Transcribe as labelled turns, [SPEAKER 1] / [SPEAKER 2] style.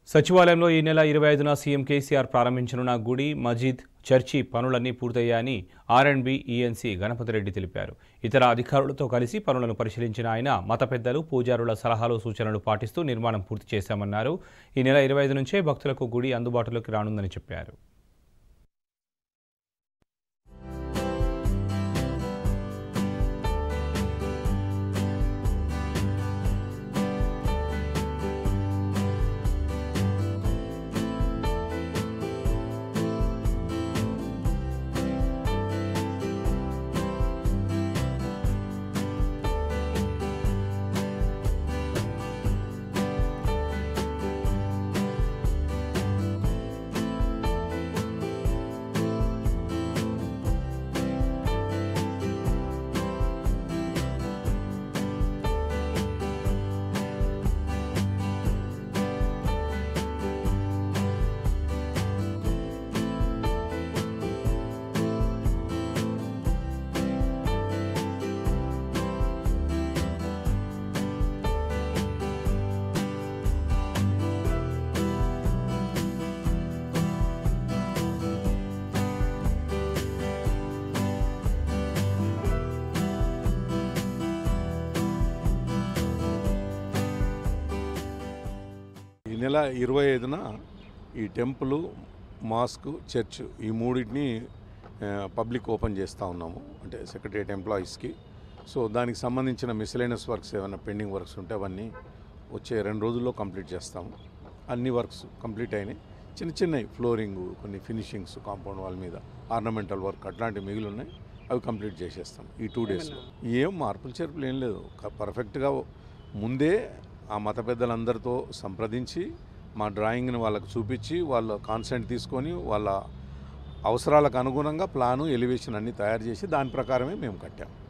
[SPEAKER 1] సచివాలయంలో ఈ నెల ఇరవై ఐదున సీఎం కేసీఆర్ ప్రారంభించనున్న గుడి మజీద్ చర్చి పనులన్నీ పూర్తయ్యాయని R and B ENC Ganapathi Reddy తెలిపారు ఇతర అధికారులతో కలిసి పనులను పరిశీలించిన ఆయన మత పెద్దలు పూజారుల సలహాలు సూచనలు పాటిస్తూ నిర్మాణం పూర్తి చేశామన్నారు ఈ నెల ఇరవై ఐదు నుంచే భక్తులకు గుడి అందుబాటులోకి రానుందని చెప్పారు
[SPEAKER 2] ఈ నెల ఇరవై ఐదున ఈ టెంపుల్ మాస్క్ చర్చ్ ఈ మూడింటిని ఆ, పబ్లిక్ ఓపెన్ చేస్తూ ఉన్నాము అంటే సెక్రటరియట్ ఎంప్లాయీస్కి సో దానికి సంబంధించిన మిస్లేనియస్ వర్క్స్ ఏమైనా పెండింగ్ వర్క్స్ ఉంటే అవన్నీ వచ్చే రెండు రోజుల్లో కంప్లీట్ చేస్తాము అన్ని వర్క్స్ కంప్లీట్ అయినాయి చిన్న చిన్నవి ఫ్లోరింగ్ కొన్ని ఫినిషింగ్స్ కాంపౌండ్ వాల్ మీద ఆర్నమెంటల్ వర్క్ అట్లాంటివి మిగిలి ఉన్నాయి అవి కంప్లీట్ చేసేస్తాం ఈ టూ డేస్లో ఏం మార్పులు చేర్పులు ఏం లేదు క- పర్ఫెక్ట్గా ముందే ఆ మత పెద్దలందరితో సంప్రదించి మా డ్రాయింగ్ని వాళ్ళకు చూపించి వాళ్ళ కాన్సెంట్ తీసుకొని వాళ్ళ అవసరాలకు అనుగుణంగా ప్లాను ఎలివేషన్ అన్ని తయారు చేసి దాని ప్రకారమే మేము కట్టాం